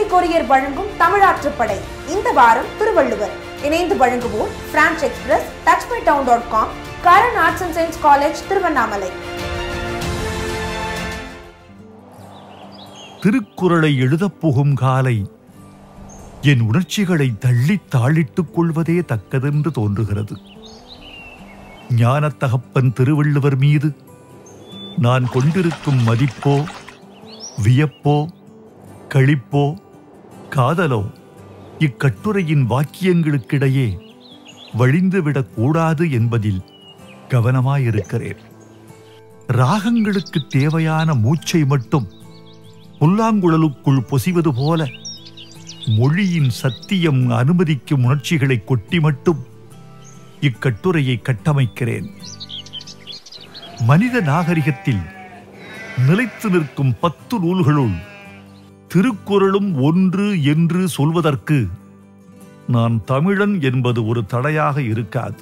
TTV courier வழங்கும் தமிழாற்றுப்படை இந்த வாரம் திருவள்ளுவர் இணைந்து வழங்குவோர் branch express touch my town dot com Karan arts and science college Tiruvannamalai திருக்குறளை எழுதப் புகும் காலை என் உணர்ச்சிகளை தள்ளி தாளிட்டுக் கொள்வதே தக்கதென்று தோன்றுகிறது ஞானத்தகப்பன் திருவள்ளுவர் மீது நான் கொண்டிருக்கும் மதிப்போ வியப்போ களிப்போ காதலோ இக்கட்டுரையின் வாக்கியங்களுக்கிடையே வழிந்துவிடக் கூடாது என்பதில் கவனமாயிருக்கிறேன் ராகங்களுக்கு தேவையான மூச்சை மட்டும் புல்லாங்குழலுக்குள் பொசிவது போல மொழியின் சத்தியம் அனுமதிக்கும் உணர்ச்சிகளை கொட்டி மட்டும் இக்கட்டுரையை கட்டமைக்கிறேன் மனித நாகரிகத்தில் நிலைத்து நிற்கும் பத்து நூல்களுள் திருக்குறளும் ஒன்று என்று சொல்வதற்கு நான் தமிழன் என்பது ஒரு தடையாக இருக்காது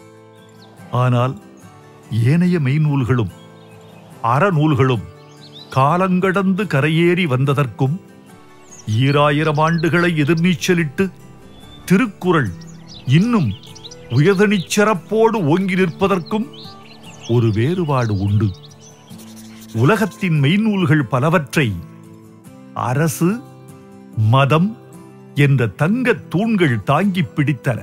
ஆனால் ஏனைய மெய்நூல்களும் அறநூல்களும் காலங்கடந்து கரையேறி வந்ததற்கும் ஈராயிரம் ஆண்டுகளை எதிர்நீச்சலிட்டு திருக்குறள் இன்னும் உயர்தனிச் சிறப்போடு ஓங்கி நிற்பதற்கும் ஒரு வேறுபாடு உண்டு உலகத்தின் மெய்நூல்கள் பலவற்றை அரசு மதம் என்ற தங்கத் தூண்கள் தாங்கிப் பிடித்தன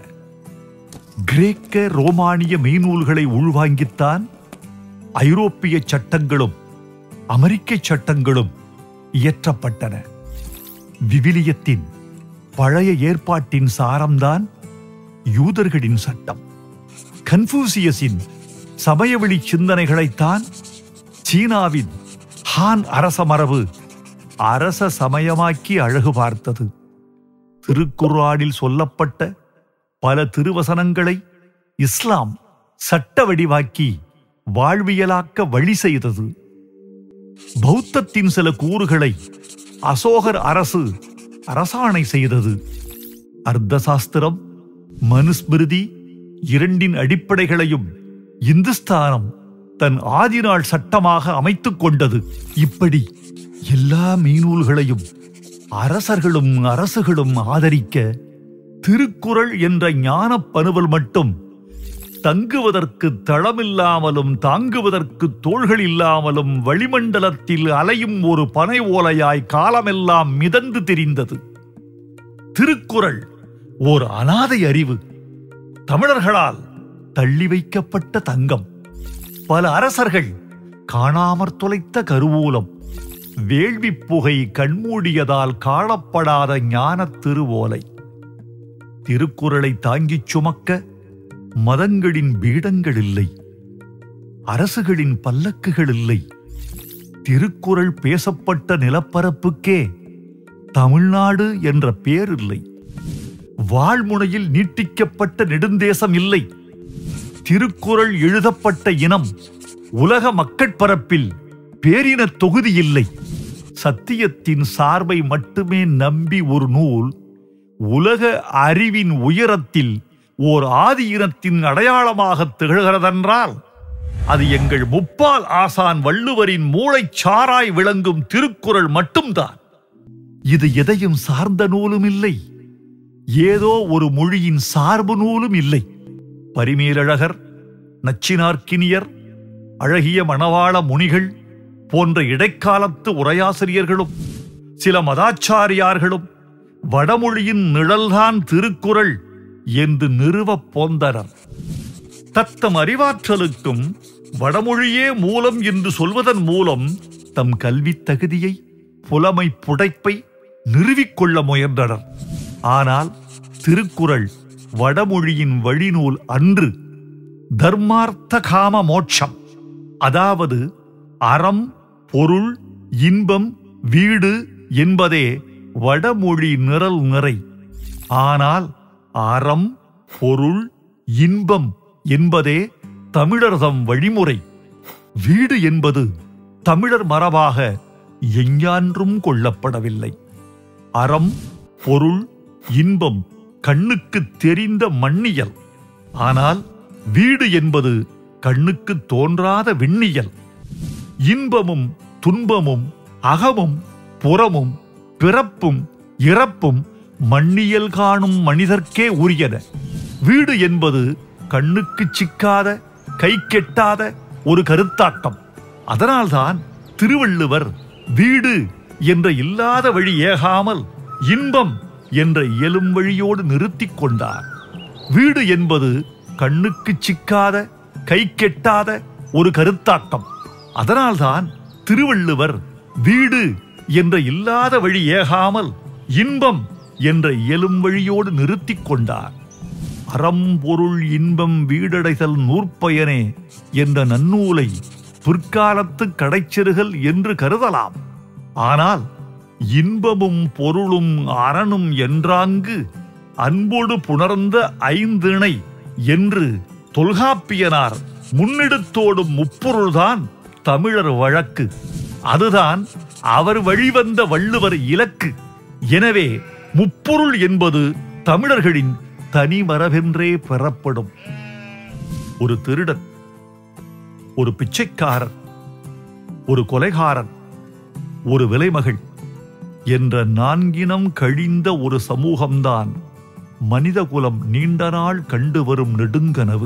கிரேக்க ரோமானிய மெய்நூல்களை உள்வாங்கித்தான் ஐரோப்பிய சட்டங்களும் அமெரிக்க சட்டங்களும் இயற்றப்பட்டன விவிலியத்தின் பழைய ஏற்பாட்டின் சாரம்தான் யூதர்களின் சட்டம் கன்ஃபூசியஸின் சமயவெளி சிந்தனைகளைத்தான் சீனாவின் ஹான் அரச மரபு அரச சமயமாக்கி அழகு பார்த்தது திருக்குர்ஆனில் சொல்லப்பட்ட பல திருவசனங்களை இஸ்லாம் சட்ட வடிவாக்கி வாழ்வியலாக்க வழி செய்தது பௌத்தத்தின் சில கூறுகளை அசோகர் அரசு அரசாணை செய்தது அர்த்தசாஸ்திரம் மனுஸ்மிருதி இரண்டின் அடிப்படைகளையும் இந்துஸ்தானம் தன் ஆதிநாள் சட்டமாக அமைத்துக் கொண்டது இப்படி எல்லா மீனூல்களையும் அரசர்களும் அரசுகளும் ஆதரிக்க திருக்குறள் என்ற ஞானப் பனுவல் மட்டும் தங்குவதற்கு தளமில்லாமலும் தாங்குவதற்கு தோள்கள் இல்லாமலும் வளிமண்டலத்தில் அலையும் ஒரு பனை ஓலையாய் காலமெல்லாம் மிதந்து திரிந்தது திருக்குறள் ஓர் அனாதை அறிவு தமிழர்களால் தள்ளி வைக்கப்பட்ட தங்கம் பல அரசர்கள் காணாமற் தொலைத்த கருவூலம் வேள்வி புகை கண்மூடியதால் காணப்படாத ஞானத் திருவோலை திருக்குறளை தாங்கிச் சுமக்க மதங்களின் பீடங்கள் இல்லை அரசுகளின் பல்லக்குகள் இல்லை திருக்குறள் பேசப்பட்ட நிலப்பரப்புக்கே தமிழ்நாடு என்ற பேர் இல்லை வாழ்முனையில் நீட்டிக்கப்பட்ட நெடுந்தேசம் இல்லை திருக்குறள் எழுதப்பட்ட இனம் உலக மக்கட்பரப்பில் பேரின தொகுதி இல்லை சத்தியத்தின் சார்பை மட்டுமே நம்பி ஒரு நூல் உலக அறிவின் உயரத்தில் ஓர் ஆதி இனத்தின் அடையாளமாக திகழ்கிறதென்றால் அது எங்கள் முப்பால் ஆசான் வள்ளுவரின் மூளைச் சாராய் விளங்கும் திருக்குறள் மட்டும்தான் இது எதையும் சார்ந்த நூலும் இல்லை ஏதோ ஒரு மொழியின் சார்பு நூலும் இல்லை பரிமேலழகர் நச்சினார்க்கினியர் அழகிய மணவாள முனிகள் போன்ற இடைக்காலத்து உரையாசிரியர்களும் சில மதாச்சாரியார்களும் வடமொழியின் நிழல்தான் திருக்குறள் என்று நிறுவப் போந்தனர் தத்தம் அறிவாற்றலுக்கும் வடமொழியே மூலம் என்று சொல்வதன் மூலம் தம் கல்வித் தகுதியை புலமை புடைப்பை நிறுவிக்கொள்ள முயன்றனர் ஆனால் திருக்குறள் வடமொழியின் வழிநூல் அன்று தர்மார்த்த காம மோட்சம் அதாவது அறம் பொருள் இன்பம் வீடு என்பதே வடமொழி நிரல் நிறை ஆனால் அறம் பொருள் இன்பம் என்பதே தமிழர்தம் வழிமுறை வீடு என்பது தமிழர் மரபாக எஞ்ஞான்றும் கொள்ளப்படவில்லை அறம் பொருள் இன்பம் கண்ணுக்கு தெரிந்த மண்ணியல் ஆனால் வீடு என்பது கண்ணுக்கு தோன்றாத விண்ணியல் இன்பமும் துன்பமும் அகமும் புறமும் பிறப்பும் இறப்பும் மண்ணியல் காணும் மனிதர்க்கே உரியன வீடு என்பது கண்ணுக்கு சிக்காத கை கெட்டாத ஒரு கருத்தாக்கம் அதனால்தான் திருவள்ளுவர் வீடு என்ற இல்லாத வழி ஏகாமல் இன்பம் என்ற இயலும் வழியோடு நிறுத்திக் கொண்டார் வீடு என்பது கண்ணுக்கு சிக்காத கை கெட்டாத ஒரு கருத்தாக்கம் அதனால்தான் திருவள்ளுவர் வீடு என்ற இல்லாத வழி ஏகாமல் இன்பம் என்ற இயலும் வழியோடு நிறுத்திக் கொண்டார் அறம் பொருள் இன்பம் வீடடைதல் நூற்பயனே என்ற நன்னூலை பிற்காலத்து கடைச்செருகல் என்று கருதலாம் ஆனால் இன்பமும் பொருளும் அறனும் என்றாங்கு அன்போடு புணர்ந்த ஐந்திணை என்று தொல்காப்பியனார் முன்னெடுத்தோடும் முப்பொருள்தான் தமிழர் வழக்கு அதுதான் அவர் வழிவந்த வள்ளுவர் இலக்கு எனவே முப்பொருள் என்பது தமிழர்களின் தனி மரபென்றே பெறப்படும் ஒரு திருடன் ஒரு பிச்சைக்காரர் ஒரு கொலைகாரன் ஒரு விலைமகள் என்ற நான்கினம் கழிந்த ஒரு சமூகம்தான் மனிதகுலம் நீண்ட நாள் கண்டு வரும் நெடுங்கனவு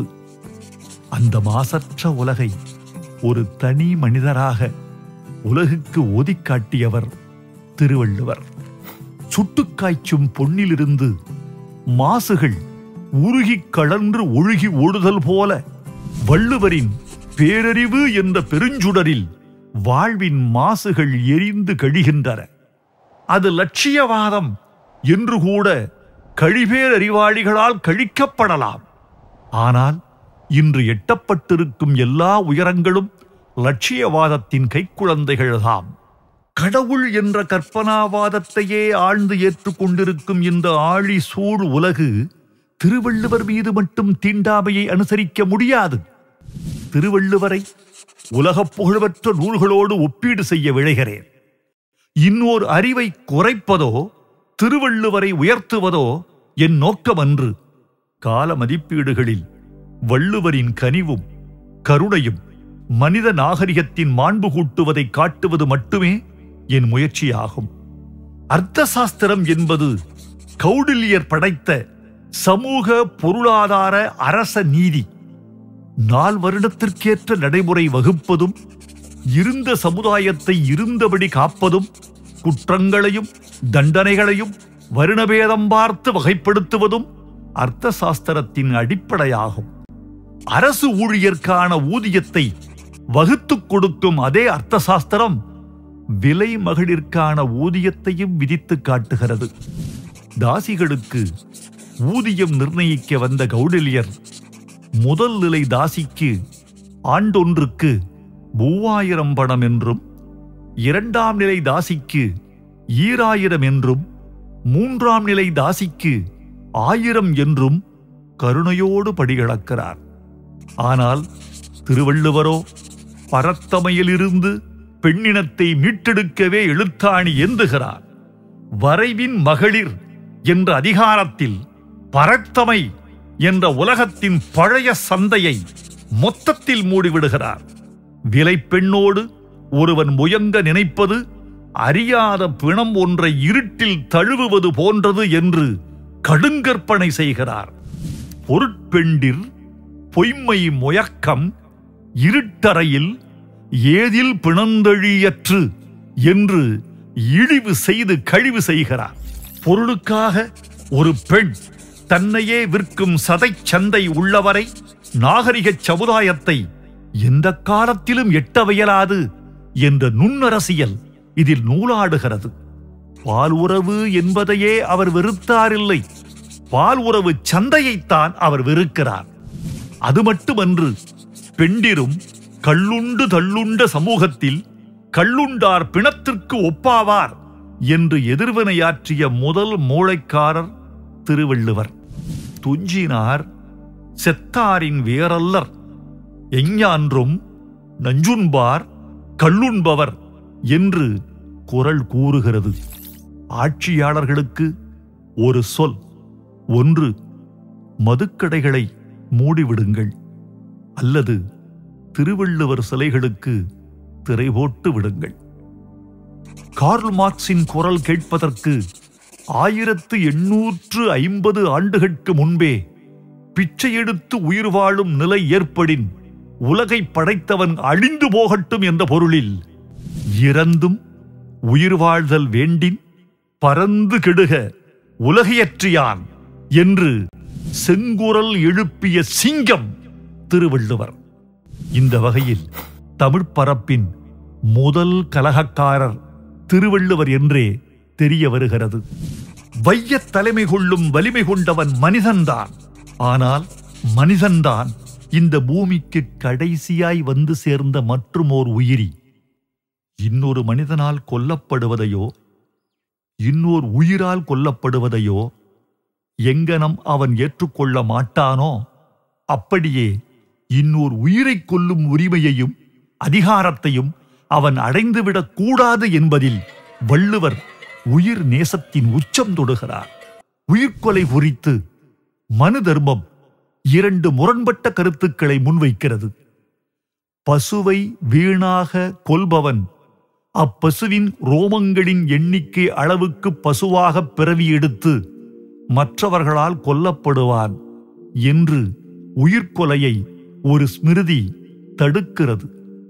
அந்த மாசற்ற உலகை ஒரு தனி மனிதராக உலகுக்கு ஓதிக் காட்டியவர் திருவள்ளுவர் சுட்டுக்காய்ச்சும் பொன்னிலிருந்து மாசுகள் உருகிக் கழன்று ஒழுகி ஓடுதல் போல வள்ளுவரின் பேரறிவு என்ற பெருஞ்சுடரில் வாழ்வின் மாசுகள் எரிந்து கழிகின்றன அது லட்சியவாதம் என்று கூட கழிபேரறிவாளிகளால் கழிக்கப்படலாம் ஆனால் இன்று எட்டப்பட்டிருக்கும் எல்லா உயரங்களும் லட்சியவாதத்தின் கைக்குழந்தைகள்தாம் கடவுள் என்ற கற்பனாவாதத்தையே ஆழ்ந்து ஏற்றுக்கொண்டிருக்கும் இந்த ஆழி சூழ் உலகு திருவள்ளுவர் மீது மட்டும் தீண்டாமையை அனுசரிக்க முடியாது திருவள்ளுவரை உலகப் புகழ்பெற்ற நூல்களோடு ஒப்பீடு செய்ய விழைகிறேன் இன்னோர் அறிவை குறைப்பதோ திருவள்ளுவரை உயர்த்துவதோ என் நோக்கமன்று கால மதிப்பீடுகளில் வள்ளுவரின் கனிவும் கருணையும் மனித நாகரிகத்தின் மாண்பு கூட்டுவதை காட்டுவது மட்டுமே என் முயற்சியாகும் அர்த்த சாஸ்திரம் என்பது கௌடில்யர் படைத்த சமூக பொருளாதார அரச நீதி நால் வருடத்திற்கேற்ற நடைமுறை வகுப்பதும் இருந்த சமுதாயத்தை இருந்தபடி காப்பதும் குற்றங்களையும் தண்டனைகளையும் வருணபேதம் பார்த்து வகைப்படுத்துவதும் அர்த்த சாஸ்திரத்தின் அடிப்படையாகும் அரசு ஊழியர்க்கான ஊதியத்தை வகுத்துக் கொடுக்கும் அதே அர்த்த சாஸ்திரம் விலை மகளிர்க்கான ஊதியத்தையும் விதித்து காட்டுகிறது தாசிகளுக்கு ஊதியம் நிர்ணயிக்க வந்த கௌடில்யர் முதல் நிலை தாசிக்கு ஆண்டொன்றுக்கு மூவாயிரம் பணம் என்றும் இரண்டாம் நிலை தாசிக்கு ஈராயிரம் என்றும் மூன்றாம் நிலை தாசிக்கு ஆயிரம் என்றும் கருணையோடு படிகளக்கிறார் ஆனால் திருவள்ளுவரோ பரத்தமையிலிருந்து பெண்ணினத்தை மீட்டெடுக்கவே எழுத்தாணி ஏந்துகிறார் வரைவின் மகளிர் என்ற அதிகாரத்தில் பரத்தமை என்ற உலகத்தின் பழைய சந்தையை மொத்தத்தில் மூடிவிடுகிறார் விலை பெண்ணோடு ஒருவன் முயங்க நினைப்பது அறியாத பிணம் ஒன்றை இருட்டில் தழுவுவது போன்றது என்று கடுங்கற்பனை செய்கிறார் பொருட்பெண்டிர் பொய்மை முயக்கம் இருட்டறையில் ஏதில் பிணந்தழியற்று என்று இழிவு செய்து கழிவு செய்கிறார் பொருளுக்காக ஒரு பெண் தன்னையே விற்கும் சதைச் சந்தை உள்ளவரை நாகரிகச் சமுதாயத்தை எந்த காலத்திலும் எட்டவியலாது என்ற நுண்ணரசியல் இதில் நூலாடுகிறது பால் உறவு என்பதையே அவர் வெறுத்தாரில்லை பால் உறவு சந்தையைத்தான் அவர் வெறுக்கிறார் அது மட்டுமன்று பெண்டிரும் கள்ளுண்டு தள்ளுண்ட சமூகத்தில் கள்ளுண்டார் பிணத்திற்கு ஒப்பாவார் என்று எதிர்வினையாற்றிய முதல் மூளைக்காரர் திருவள்ளுவர் துஞ்சினார் செத்தாரின் வேரல்லர் எஞ்ஞான்றும் நஞ்சுண்பார் கள்ளுண்பவர் என்று குரல் கூறுகிறது ஆட்சியாளர்களுக்கு ஒரு சொல் ஒன்று மதுக்கடைகளை மூடிவிடுங்கள் அல்லது திருவள்ளுவர் சிலைகளுக்கு திரை போட்டு விடுங்கள் கார்ல் மார்க்சின் குரல் கேட்பதற்கு ஆயிரத்து எண்ணூற்று ஐம்பது ஆண்டுகளுக்கு முன்பே பிச்சை எடுத்து உயிர் வாழும் நிலை ஏற்படின் உலகை படைத்தவன் அழிந்து போகட்டும் என்ற பொருளில் இறந்தும் உயிர் வாழ்தல் வேண்டின் பறந்து கெடுக உலகையற்றியான் என்று செங்குரல் எழுப்பிய சிங்கம் திருவள்ளுவர் இந்த வகையில் தமிழ் பரப்பின் முதல் கலகக்காரர் திருவள்ளுவர் என்றே தெரிய வருகிறது வையத் தலைமை கொள்ளும் வலிமை கொண்டவன் மனிதன்தான் ஆனால் மனிதன்தான் இந்த பூமிக்கு கடைசியாய் வந்து சேர்ந்த மற்றுமோர் உயிரி இன்னொரு மனிதனால் கொல்லப்படுவதையோ இன்னொரு உயிரால் கொல்லப்படுவதையோ எங்கனம் அவன் ஏற்றுக்கொள்ள மாட்டானோ அப்படியே இன்னொரு உயிரை கொல்லும் உரிமையையும் அதிகாரத்தையும் அவன் அடைந்துவிடக் கூடாது என்பதில் வள்ளுவர் உயிர் நேசத்தின் உச்சம் தொடுகிறார் உயிர்கொலை குறித்து மனு தர்மம் இரண்டு முரண்பட்ட கருத்துக்களை முன்வைக்கிறது பசுவை வீணாக கொல்பவன் அப்பசுவின் ரோமங்களின் எண்ணிக்கை அளவுக்கு பசுவாக பிறவி எடுத்து மற்றவர்களால் கொல்லப்படுவான் என்று உயிர்கொலையை ஒரு ஸ்மிருதி தடுக்கிறது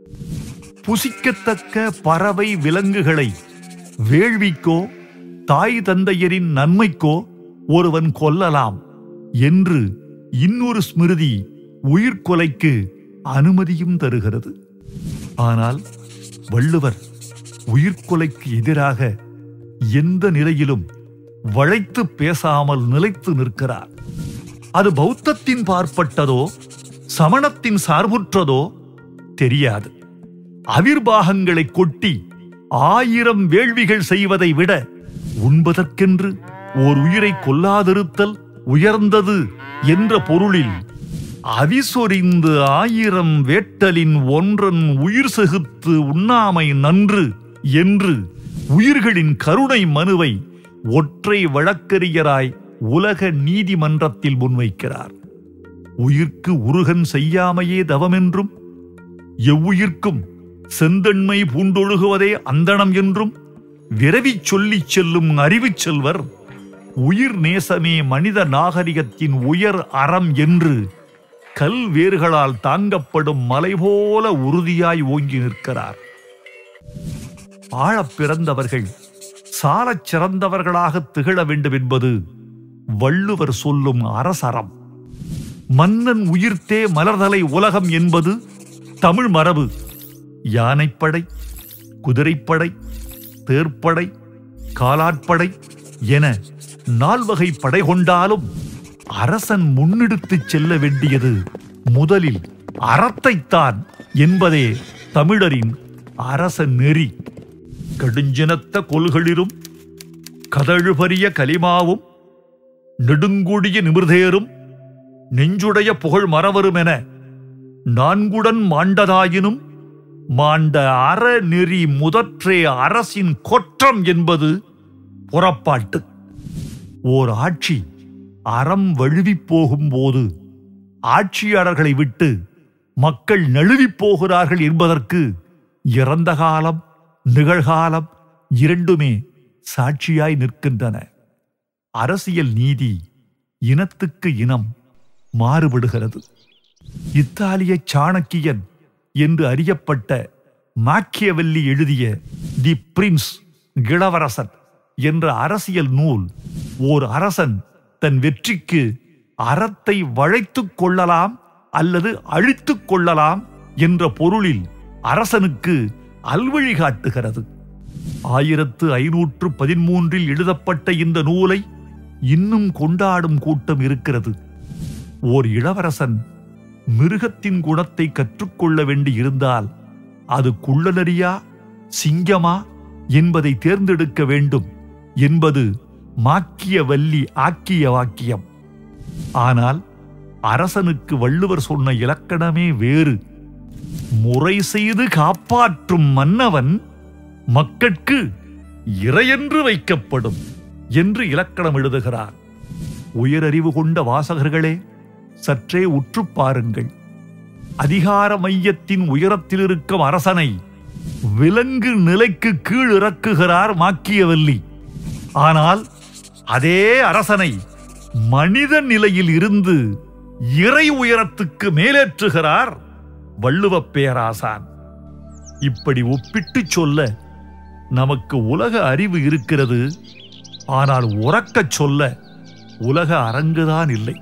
புசிக்கத்தக்க பறவை விலங்குகளை வேள்விக்கோ தாய் தந்தையரின் நன்மைக்கோ ஒருவன் கொல்லலாம் என்று இன்னொரு ஸ்மிருதி உயிர்கொலைக்கு அனுமதியும் தருகிறது ஆனால் வள்ளுவர் உயிர்கொலைக்கு எதிராக எந்த நிலையிலும் வளைத்து பேசாமல் நிலைத்து நிற்கிறார் அது பௌத்தத்தின் பார்ப்பட்டதோ சமணத்தின் சார்புற்றதோ தெரியாது அவிர்வாகங்களை கொட்டி ஆயிரம் வேள்விகள் செய்வதை விட உண்பதற்கென்று ஓர் உயிரை கொல்லாதிருத்தல் உயர்ந்தது என்ற பொருளில் அவிசொரிந்து ஆயிரம் வேட்டலின் ஒன்றன் உயிர் செகுத்து உண்ணாமை நன்று என்று உயிர்களின் கருணை மனுவை ஒற்றை வழக்கறிஞராய் உலக நீதிமன்றத்தில் முன்வைக்கிறார் உயிர்க்கு உருகன் செய்யாமையே தவமென்றும் எவ்வுயிர்க்கும் செந்தன்மை பூண்டொழுகுவதே அந்தணம் என்றும் விரவிச் சொல்லிச் செல்லும் அறிவுச் செல்வர் உயிர் நேசமே மனித நாகரிகத்தின் உயர் அறம் என்று கல் வேர்களால் தாங்கப்படும் மலை போல உறுதியாய் ஓங்கி நிற்கிறார் ஆழப் பிறந்தவர்கள் சாலச் சிறந்தவர்களாக திகழ வேண்டும் என்பது வள்ளுவர் சொல்லும் அரசறம் மன்னன் உயிர்த்தே மலர்தலை உலகம் என்பது தமிழ் மரபு யானைப்படை குதிரைப்படை தேர்ப்படை காலாட்படை என நால்வகை படை கொண்டாலும் அரசன் முன்னெடுத்துச் செல்ல வேண்டியது முதலில் அறத்தைத்தான் என்பதே தமிழரின் அரச நெறி கடுஞ்சினத்த கொள்களிலும் கதழுபரிய கலிமாவும் நெடுங்குடிய நிமிர்தேரும் நெஞ்சுடைய புகழ் மறவரும் என நான்குடன் மாண்டதாயினும் மாண்ட அற நெறி முதற்றே அரசின் கொற்றம் என்பது புறப்பாட்டு ஓர் ஆட்சி அறம் வழுவிப் போகும்போது ஆட்சியாளர்களை விட்டு மக்கள் நழுவிப் போகிறார்கள் என்பதற்கு இறந்த காலம் நிகழ்காலம் இரண்டுமே சாட்சியாய் நிற்கின்றன அரசியல் நீதி இனத்துக்கு இனம் மாறுபடுகிறது இத்தாலிய சாணக்கியன் என்று அறியப்பட்ட மாக்கியவல்லி எழுதிய தி பிரின்ஸ் இளவரசன் என்ற அரசியல் நூல் ஓர் அரசன் தன் வெற்றிக்கு அறத்தை வளைத்துக் கொள்ளலாம் அல்லது அழித்துக் கொள்ளலாம் என்ற பொருளில் அரசனுக்கு அல்வழி காட்டுகிறது ஆயிரத்து ஐநூற்று பதிமூன்றில் எழுதப்பட்ட இந்த நூலை இன்னும் கொண்டாடும் கூட்டம் இருக்கிறது ஓர் இளவரசன் மிருகத்தின் குணத்தை கற்றுக்கொள்ள வேண்டி இருந்தால் அது குள்ளநரியா சிங்கமா என்பதை தேர்ந்தெடுக்க வேண்டும் என்பது மாக்கிய வல்லி ஆக்கிய வாக்கியம் ஆனால் அரசனுக்கு வள்ளுவர் சொன்ன இலக்கணமே வேறு முறை செய்து காப்பாற்றும் மன்னவன் மக்கட்கு இறையென்று வைக்கப்படும் என்று இலக்கணம் எழுதுகிறார் உயரறிவு கொண்ட வாசகர்களே சற்றே உற்றுப் பாருங்கள் அதிகார மையத்தின் உயரத்தில் இருக்கும் அரசனை விலங்கு நிலைக்கு கீழ் இறக்குகிறார் மாக்கியவல்லி ஆனால் அதே அரசனை மனித நிலையில் இருந்து இறை உயரத்துக்கு மேலேற்றுகிறார் வள்ளுவப் பேராசான் இப்படி ஒப்பிட்டுச் சொல்ல நமக்கு உலக அறிவு இருக்கிறது ஆனால் உறக்கச் சொல்ல உலக அரங்குதான் இல்லை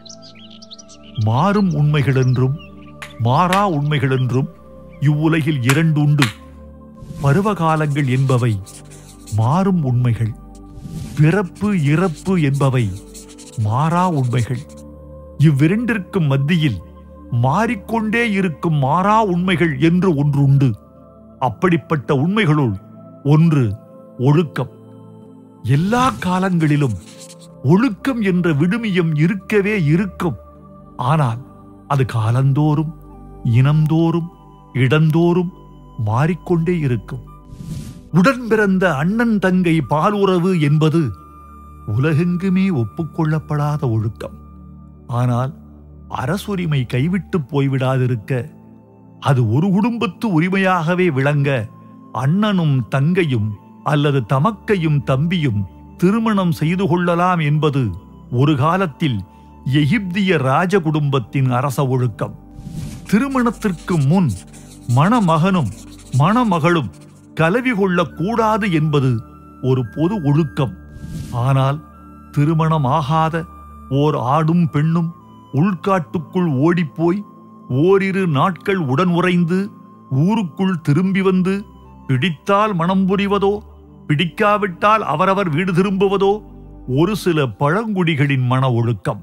மாறும் உண்மைகள் என்றும் மாறா உண்மைகள் என்றும் இவ்வுலகில் இரண்டு உண்டு பருவகாலங்கள் என்பவை மாறும் உண்மைகள் பிறப்பு இறப்பு என்பவை மாறா உண்மைகள் இவ்விரண்டிற்கும் மத்தியில் மாறிக்கொண்டே இருக்கும் மாறா உண்மைகள் என்று ஒன்று உண்டு அப்படிப்பட்ட உண்மைகளுள் ஒன்று ஒழுக்கம் எல்லா காலங்களிலும் ஒழுக்கம் என்ற விடுமியம் இருக்கவே இருக்கும் ஆனால் அது காலந்தோறும் இனந்தோறும் இடந்தோறும் மாறிக்கொண்டே இருக்கும் உடன் பிறந்த அண்ணன் தங்கை பாலுறவு என்பது உலகெங்குமே ஒப்புக்கொள்ளப்படாத ஒழுக்கம் ஆனால் அரசுரிமை கைவிட்டு போய்விடாதிருக்க அது ஒரு குடும்பத்து உரிமையாகவே விளங்க அண்ணனும் தங்கையும் அல்லது தமக்கையும் தம்பியும் திருமணம் செய்து கொள்ளலாம் என்பது ஒரு காலத்தில் எகிப்திய ராஜ குடும்பத்தின் அரச ஒழுக்கம் திருமணத்திற்கு முன் மணமகனும் மணமகளும் கலவி கொள்ளக்கூடாது என்பது ஒரு பொது ஒழுக்கம் ஆனால் திருமணமாகாத ஓர் ஆடும் பெண்ணும் உள்காட்டுக்குள் ஓடிப்போய் ஓரிரு நாட்கள் உடன் உறைந்து ஊருக்குள் திரும்பி வந்து பிடித்தால் மனம் புரிவதோ பிடிக்காவிட்டால் அவரவர் வீடு திரும்புவதோ ஒரு சில பழங்குடிகளின் மன ஒழுக்கம்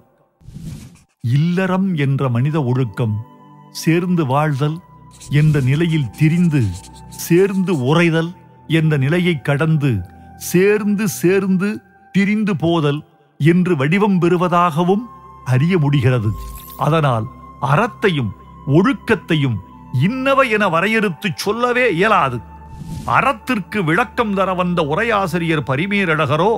இல்லறம் என்ற மனித ஒழுக்கம் சேர்ந்து வாழ்தல் என்ற நிலையில் திரிந்து சேர்ந்து உறைதல் என்ற நிலையை கடந்து சேர்ந்து சேர்ந்து பிரிந்து போதல் என்று வடிவம் பெறுவதாகவும் அறிய முடிகிறது அதனால் அறத்தையும் ஒழுக்கத்தையும் இன்னவ என வரையறுத்துச் சொல்லவே இயலாது அறத்திற்கு விளக்கம் தர வந்த உரையாசிரியர் பரிமேலழகரோ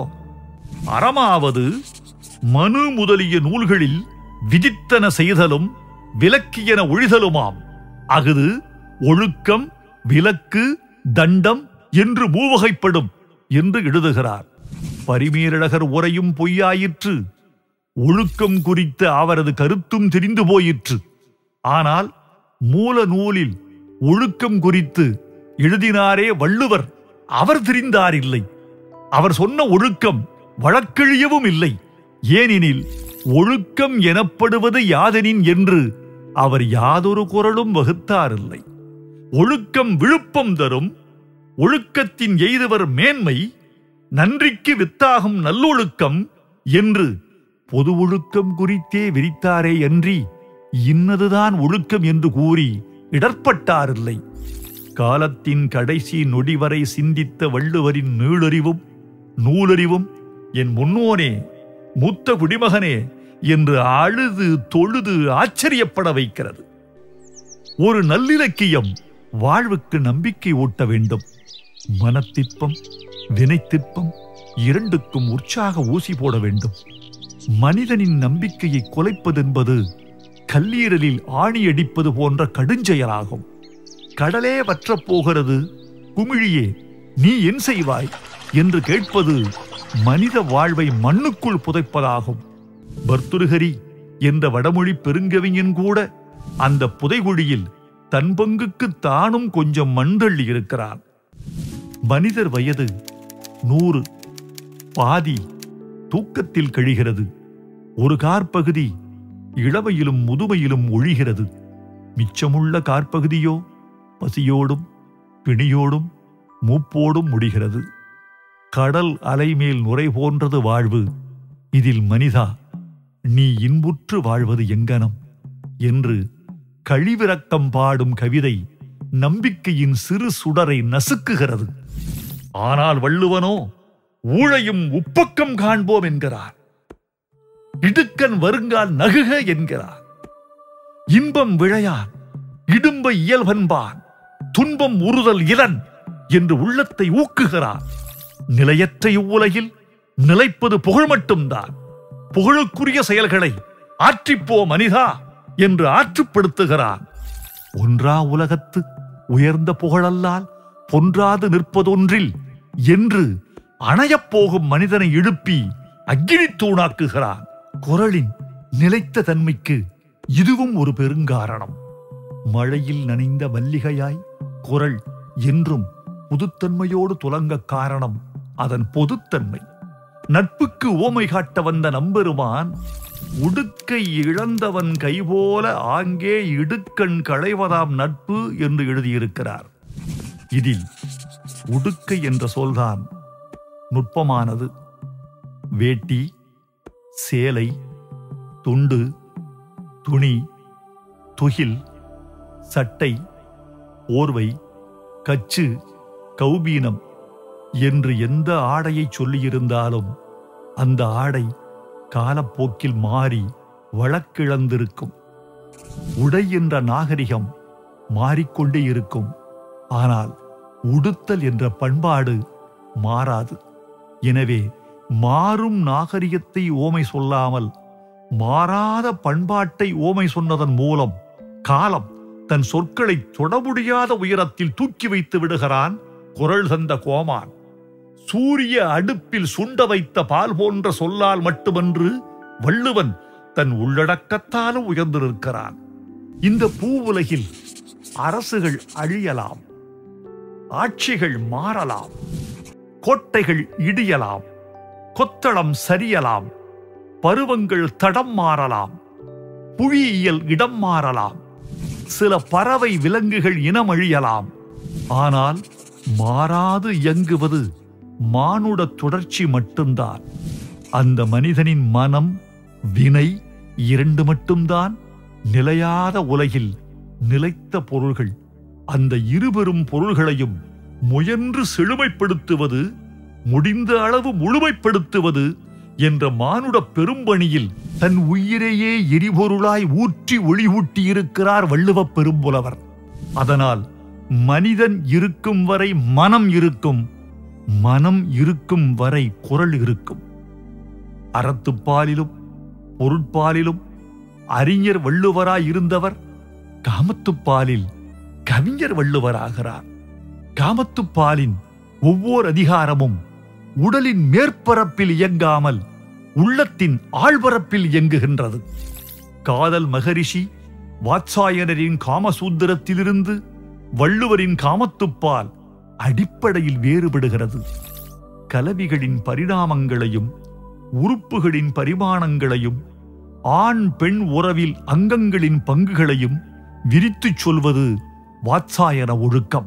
அறமாவது மனு முதலிய நூல்களில் விதித்தன செய்தலும் விலக்கியன ஒழிதலுமாம் அஃது ஒழுக்கம் விலக்கு தண்டம் என்று மூவகைப்படும் என்று எழுதுகிறார் பரிமேலழகர் உரையும் பொய்யாயிற்று ஒழுக்கம் குறித்த அவரது கருத்தும் தெரிந்து போயிற்று ஆனால் மூல நூலில் ஒழுக்கம் குறித்து எழுதினாரே வள்ளுவர் அவர் தெரிந்தாரில்லை அவர் சொன்ன ஒழுக்கம் வழக்கெழியவும் இல்லை ஏனெனில் ஒழுக்கம் எனப்படுவது யாதெனின் என்று அவர் யாதொரு குரலும் வகுத்தாரில்லை ஒழுக்கம் விழுப்பம் தரும் ஒழுக்கத்தின் எய்துவர் மேன்மை நன்றிக்கு வித்தாகும் நல்லொழுக்கம் என்று பொது ஒழுக்கம் குறித்தே விரித்தாரே அன்றி இன்னதுதான் ஒழுக்கம் என்று கூறி இடர்பட்டாரில்லை காலத்தின் கடைசி நொடி வரை சிந்தித்த வள்ளுவரின் நீளறிவும் நூலறிவும் என் முன்னோனே மூத்த குடிமகனே என்று அழுது தொழுது ஆச்சரியப்பட வைக்கிறது ஒரு நல்லிலக்கியம் வாழ்வுக்கு நம்பிக்கை ஊட்ட வேண்டும் மனத்திற்பம் வினைத்திற்பம் இரண்டுக்கும் உற்சாக ஊசி போட வேண்டும் மனிதனின் நம்பிக்கையை குலைப்பதென்பது கல்லீரலில் ஆணி அடிப்பது போன்ற கடுஞ்செயலாகும் கடலே வற்றப் போகிறது குமிழியே நீ என் செய்வாய் என்று கேட்பது மனித வாழ்வை மண்ணுக்குள் புதைப்பதாகும் பர்துருகரி என்ற வடமொழி பெருங்கவிஞன் கூட அந்த புதைகுழியில் தன் பங்குக்கு தானும் கொஞ்சம் மண்தள்ளி இருக்கிறான் மனிதர் வயது நூறு பாதி தூக்கத்தில் கழிகிறது ஒரு கார்பகுதி இளமையிலும் முதுமையிலும் ஒழிகிறது மிச்சமுள்ள கார்பகுதியோ பசியோடும் பிணியோடும் மூப்போடும் முடிகிறது கடல் அலைமேல் நுரை போன்றது வாழ்வு இதில் மனிதா நீ இன்புற்று வாழ்வது எங்கனம் என்று கழிவிறக்கம் பாடும் கவிதை நம்பிக்கையின் சிறு சுடரை நசுக்குகிறது ஆனால் வள்ளுவனோ ஊழையும் உப்பக்கம் காண்போம் என்கிறார் இடுக்கன் வருங்கால் நகுக என்கிறார் இன்பம் விழையான் இடும்ப இயல்பன்பான் துன்பம் உறுதல் இளன் என்று உள்ளத்தை ஊக்குகிறார் நிலையற்ற இவ்வுலகில் நிலைப்பது புகழ் மட்டும்தான் புகழுக்குரிய செயல்களை ஆற்றிப்போ மனிதா என்று ஆற்றுப்படுத்துகிறான் ஒன்றா உலகத்து உயர்ந்த புகழல்லால் பொன்றாது நிற்பதொன்றில் என்று அணையப் போகும் மனிதனை எழுப்பி அக்கினி தூணாக்குகிறான் குரலின் நிலைத்த தன்மைக்கு இதுவும் ஒரு பெருங்காரணம் மழையில் நனைந்த மல்லிகையாய் குரல் என்றும் புதுத்தன்மையோடு துலங்க காரணம் அதன் பொதுத்தன்மை நட்புக்கு ஓமை காட்ட வந்த நம்பெருமான் உடுக்கை இழந்தவன் கைபோல ஆங்கே இடுக்கண் களைவதாம் நட்பு என்று எழுதியிருக்கிறார் இதில் உடுக்கை என்ற சொல்தான் நுட்பமானது வேட்டி சேலை துண்டு துணி துகில் சட்டை ஓர்வை கச்சு கௌபீனம் என்று எந்த ஆடையை சொல்லியிருந்தாலும் அந்த ஆடை காலப்போக்கில் மாறி வழக்கிழந்திருக்கும் உடை என்ற நாகரிகம் மாறிக்கொண்டே இருக்கும் ஆனால் உடுத்தல் என்ற பண்பாடு மாறாது எனவே மாறும் நாகரிகத்தை ஓமை சொல்லாமல் மாறாத பண்பாட்டை ஓமை சொன்னதன் மூலம் காலம் தன் சொற்களை தொட முடியாத உயரத்தில் தூக்கி வைத்து விடுகிறான் குரல் தந்த கோமான் சூரிய அடுப்பில் சுண்ட வைத்த பால் போன்ற சொல்லால் மட்டுமன்று வள்ளுவன் தன் உள்ளடக்கத்தாலும் உயர்ந்து நிற்கிறான் இந்த பூவுலகில் அரசுகள் அழியலாம் ஆட்சிகள் மாறலாம் கோட்டைகள் இடியலாம் கொத்தளம் சரியலாம் பருவங்கள் தடம் மாறலாம் புவியியல் இடம் மாறலாம் சில பறவை விலங்குகள் இனம் அழியலாம் ஆனால் மாறாது இயங்குவது மானுட தொடர்ச்சி மட்டும்தான் அந்த மனிதனின் மனம் வினை இரண்டு மட்டும்தான் நிலையாத உலகில் நிலைத்த பொருள்கள் அந்த இருபெரும் பொருள்களையும் முயன்று செழுமைப்படுத்துவது முடிந்த அளவு முழுமைப்படுத்துவது என்ற மானுட பெரும்பணியில் தன் உயிரையே எரிபொருளாய் ஊற்றி ஒளி ஊட்டியிருக்கிறார் வள்ளுவப் பெரும்புலவர் அதனால் மனிதன் இருக்கும் வரை மனம் இருக்கும் மனம் இருக்கும் வரை குரல் இருக்கும் அறத்துப்பாலிலும் பொருட்பாலிலும் அறிஞர் வள்ளுவராய் இருந்தவர் காமத்துப்பாலில் கவிஞர் வள்ளுவராகிறார் காமத்துப்பாலின் ஒவ்வொரு அதிகாரமும் உடலின் மேற்பரப்பில் இயங்காமல் உள்ளத்தின் ஆழ்பரப்பில் இயங்குகின்றது காதல் மகரிஷி வாத்சாயனரின் காமசூத்திரத்திலிருந்து வள்ளுவரின் காமத்துப்பால் அடிப்படையில் வேறுபடுகிறது கலவிகளின் பரிணாமங்களையும் உறுப்புகளின் பரிமாணங்களையும் ஆண் பெண் உறவில் அங்கங்களின் பங்குகளையும் விரித்துச் சொல்வது வாத்சாயன ஒழுக்கம்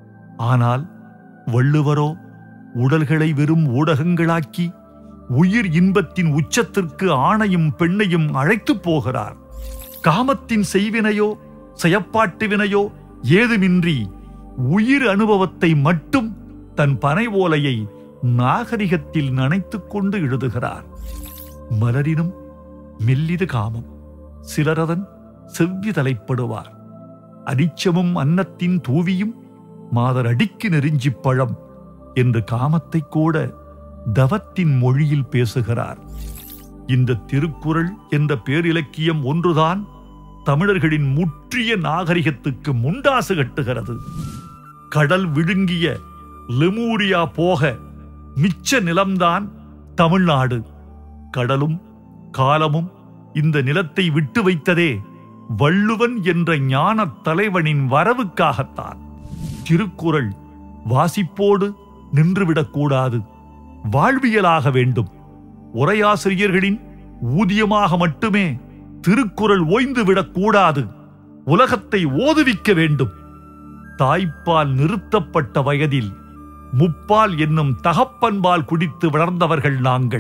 ஆனால் வள்ளுவரோ உடல்களை வெறும் ஊடகங்களாக்கி உயிர் இன்பத்தின் உச்சத்திற்கு ஆணையும் பெண்ணையும் அழைத்துப் போகிறார் காமத்தின் செய்வினையோ செயப்பாட்டு வினையோ ஏதுமின்றி உயிர் அனுபவத்தை மட்டும் தன் பனை ஓலையை நாகரிகத்தில் நனைத்துக் கொண்டு எழுதுகிறார் மலரினும் மெல்லிது காமம் சிலரதன் செவ்வி தலைப்படுவார் அரிச்சமும் அன்னத்தின் தூவியும் மாதர் அடிக்கு நெருஞ்சிப் பழம் என்று காமத்தை கூட தவத்தின் மொழியில் பேசுகிறார் இந்த திருக்குறள் என்ற பேரிலக்கியம் ஒன்றுதான் தமிழர்களின் முற்றிய நாகரிகத்துக்கு முண்டாசு கட்டுகிறது கடல் விழுங்கிய லெமூரியா போக மிச்ச நிலம்தான் தமிழ்நாடு கடலும் காலமும் இந்த நிலத்தை விட்டு வைத்ததே வள்ளுவன் என்ற ஞான தலைவனின் வரவுக்காகத்தான் திருக்குறள் வாசிப்போடு நின்றுவிடக்கூடாது வாழ்வியலாக வேண்டும் உரையாசிரியர்களின் ஊதியமாக மட்டுமே திருக்குறள் ஓய்ந்து விடக்கூடாது உலகத்தை ஓதுவிக்க வேண்டும் தாய்ப்பால் நிறுத்தப்பட்ட வயதில் முப்பால் என்னும் தகப்பன்பால் குடித்து வளர்ந்தவர்கள் நாங்கள்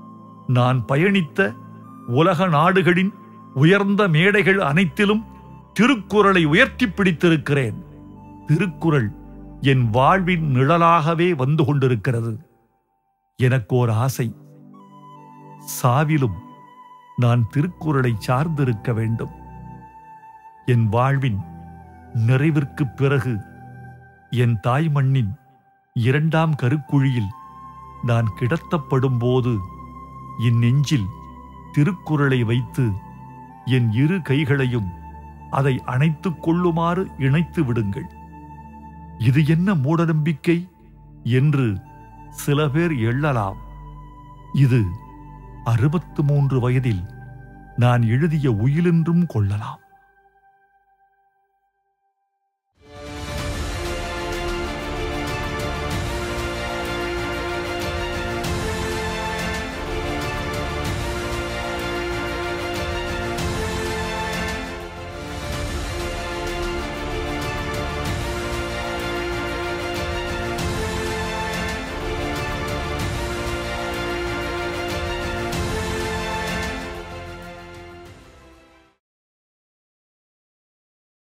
நான் பயணித்த உலக நாடுகளின் உயர்ந்த மேடைகள் அனைத்திலும் திருக்குறளை உயர்த்தி பிடித்திருக்கிறேன் திருக்குறள் என் வாழ்வின் நிழலாகவே வந்து கொண்டிருக்கிறது எனக்கு ஒரு ஆசை சாவிலும் நான் திருக்குறளை சார்ந்திருக்க வேண்டும் என் வாழ்வின் நிறைவிற்குப் பிறகு என் தாய் மண்ணின் இரண்டாம் கருக்குழியில் நான் கிடத்தப்படும் போது என் நெஞ்சில் திருக்குறளை வைத்து என் இரு கைகளையும் அதை அணைத்துக் கொள்ளுமாறு இணைத்து விடுங்கள் இது என்ன மூடநம்பிக்கை என்று சில பேர் எண்ணலாம் இது அறுபத்து மூன்று வயதில் நான் எழுதிய உயிலென்றும் கொள்ளலாம்